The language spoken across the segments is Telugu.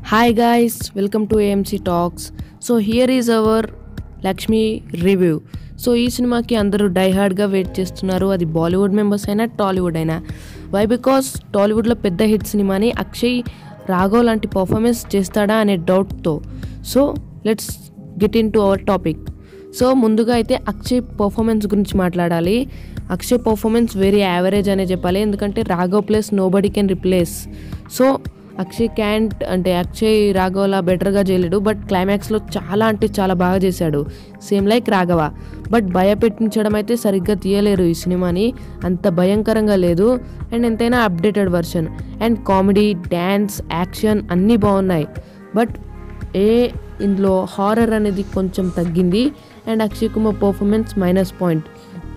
Hi guys, welcome to AMC Talks. So here is our Laxmi review so ఈ సినిమాకి అందరూ డై హార్డ్గా వెయిట్ చేస్తున్నారు అది బాలీవుడ్ మెంబర్స్ అయినా టాలీవుడ్ అయినా వై బికాస్ టాలీవుడ్లో పెద్ద హిట్ సినిమాని అక్షయ్ రాఘవ్ లాంటి పర్ఫార్మెన్స్ చేస్తాడా అనే డౌట్తో so let's get into our topic so ముందుగా అయితే అక్షయ్ పర్ఫార్మెన్స్ గురించి మాట్లాడాలి అక్షయ్ పర్ఫార్మెన్స్ వెరీ యావరేజ్ అనే చెప్పాలి ఎందుకంటే Raghav place nobody can replace so Akshay can't అంటే అక్షయ్ రాఘవలా బెటర్గా చేయలేడు బట్ క్లైమాక్స్లో చాలా అంటే చాలా బాగా చేశాడు సేమ్ లైక్ రాఘవ బట్ భయపెట్టించడం అయితే సరిగ్గా తీయలేరు ఈ సినిమాని అంత భయంకరంగా లేదు అండ్ ఎంతైనా updated version and comedy dance action అన్నీ బాగున్నాయి బట్ ఏ ఇందులో హారర్ అనేది కొంచెం తగ్గింది and Akshay Kumar performance minus point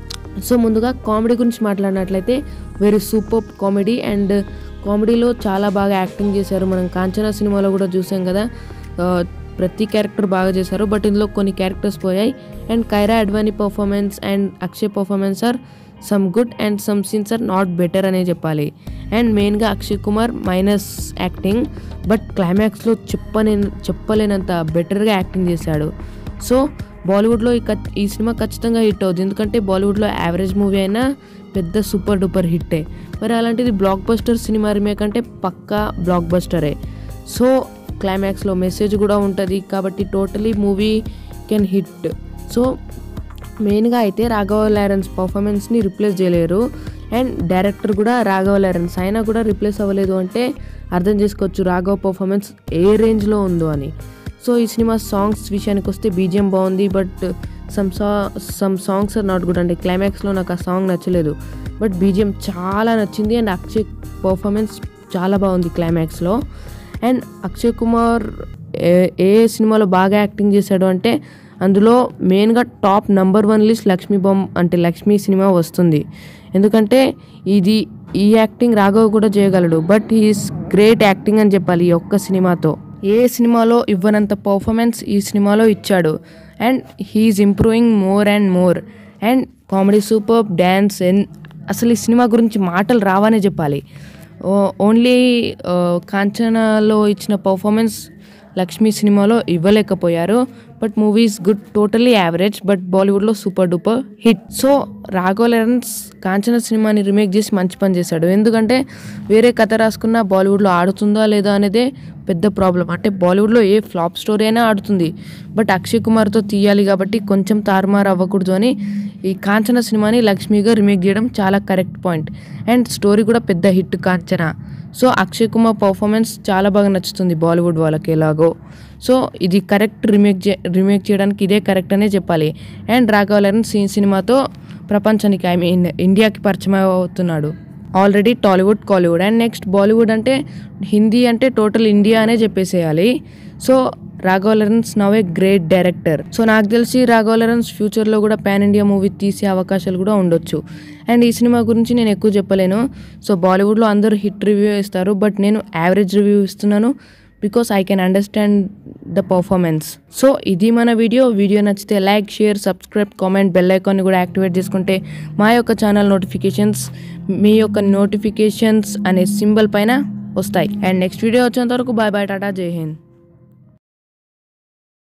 so ముందుగా కామెడీ గురించి మాట్లాడినట్లయితే వెరీ సూపర్ కామెడీ అండ్ కామెడీలో చాలా బాగా యాక్టింగ్ చేశారు మనం కాంచనా సినిమాలో కూడా చూసాం కదా ఆ, ప్రతి క్యారెక్టర్ బాగా చేశారు బట్ ఇందులో కొన్ని క్యారెక్టర్స్ పోయాయి and Kiara Advani performance and Akshay performance are some good and some scenes are not better అనే చెప్పాలి అండ్ మెయిన్గా Akshay Kumar minus acting but క్లైమాక్స్లో చెప్పని చెప్పలేనంత బెటర్గా యాక్టింగ్ చేశాడు సో బాలీవుడ్లో ఈ ఖచ్- ఈ సినిమా ఖచ్చితంగా హిట్ అవుతుంది ఎందుకంటే బాలీవుడ్లో యావరేజ్ మూవీ అయినా పెద్ద సూపర్ డూపర్ హిట్టే మరి అలాంటిది బ్లాక్ బస్టర్ సినిమా రీమేక్ అంటే పక్కా బ్లాక్ బస్టరే సో క్లైమాక్స్లో మెసేజ్ కూడా ఉంటుంది కాబట్టి totally movie can hit so మెయిన్గా అయితే రాఘవ లారెన్స్ పర్ఫార్మెన్స్ని రిప్లేస్ చేయలేరు అండ్ డైరెక్టర్ కూడా రాఘవ లారెన్స్ అయినా కూడా రిప్లేస్ అవ్వలేదు అంటే అర్థం చేసుకోవచ్చు రాఘవ పర్ఫార్మెన్స్ ఏ రేంజ్లో ఉందో అని సో ఈ సినిమా సాంగ్స్ విషయానికి వస్తే బీజిఎం బాగుంది బట్ సమ్ సా some songs are not good అంటే క్లైమాక్స్లో నాకు ఆ సాంగ్ నచ్చలేదు బట్ బీజిఎం చాలా నచ్చింది అండ్ అక్షయ్ పర్ఫార్మెన్స్ చాలా బాగుంది క్లైమాక్స్లో and Akshay Kumar a a సినిమాలో బాగా యాక్టింగ్ చేశాడు అంటే అందులో మెయిన్గా top number one list Laxmi బొమ్మ అంటే లక్ష్మీ సినిమా వస్తుంది ఎందుకంటే ఇది ఈ యాక్టింగ్ రాఘవ్ కూడా చేయగలడు బట్ హీఈస్ గ్రేట్ యాక్టింగ్ అని చెప్పాలి ఈ ఒక్క సినిమాతో ఏ సినిమాలో ఇవ్వనంత పర్ఫార్మెన్స్ ఈ సినిమాలో ఇచ్చాడు and he is improving more and more and comedy super dance ఎన్ అసలు ఈ సినిమా గురించి మాటలు రావనే చెప్పాలి ఓ- ఓన్లీ ఆ, కాంచనాలో ఇచ్చిన పర్ఫార్మెన్స్ లక్ష్మీ సినిమాలో ఇవ్వలేకపోయారు but movie's good totally average but బాలీవుడ్లో super duper hit so Raghava Lawrence Kanchana సినిమాని రీమేక్ చేసి మంచి పని చేశాడు ఎందుకంటే వేరే కథ రాసుకున్న బాలీవుడ్లో ఆడుతుందా లేదా అనేదే పెద్ద ప్రాబ్లం అంటే బాలీవుడ్లో ఏ ఫ్లాప్ స్టోరీ అయినా ఆడుతుంది బట్ అక్షయ్ కుమార్తో తీయాలి కాబట్టి కొంచెం తారుమారు అవ్వకూడదు అని ఈ కాంచన సినిమాని లక్ష్మిగా రీమేక్ చేయడం చాలా కరెక్ట్ పాయింట్ అండ్ స్టోరీ కూడా పెద్ద hit Kanchana so Akshay Kumar performance చాలా బాగా నచ్చుతుంది బాలీవుడ్ వాళ్ళకి ఎలాగో సో ఇది కరెక్ట్ రీమేక్ చే రీమేక్ చేయడానికి ఇదే కరెక్ట్ అనే చెప్పాలి అండ్ రాఘవ లారెన్స్ ఈ సినిమాతో ప్రపంచానికి ఐ మీన్ ఇండియాకి పరిచయం అవుతున్నాడు already Tollywood Kollywood and next Bollywood అంటే హిందీ అంటే టోటల్ ఇండియా అనే చెప్పేసేయాలి so Raghava Lawrence now a great director so నాకు తెలిసి రాఘవ లారెన్స్ ఫ్యూచర్లో కూడా పాన్ ఇండియా మూవీ తీసే అవకాశాలు కూడా ఉండొచ్చు అండ్ ఈ సినిమా గురించి నేను ఎక్కువ చెప్పలేను సో బాలీవుడ్లో అందరూ హిట్ రివ్యూ ఇస్తారు బట్ నేను యావరేజ్ రివ్యూ ఇస్తున్నాను because I can understand the performance so ఇది మన వీడియో వీడియో నచ్చితే like share subscribe comment bell ఐకాన్ని కూడా యాక్టివేట్ చేసుకుంటే మా యొక్క ఛానల్ నోటిఫికేషన్స్ మీ యొక్క నోటిఫికేషన్స్ అనే సింబల్ పైన వస్తాయి అండ్ నెక్స్ట్ వీడియో వచ్చేంత వరకు బాయ్ బాయ్ టాటా జై హింద్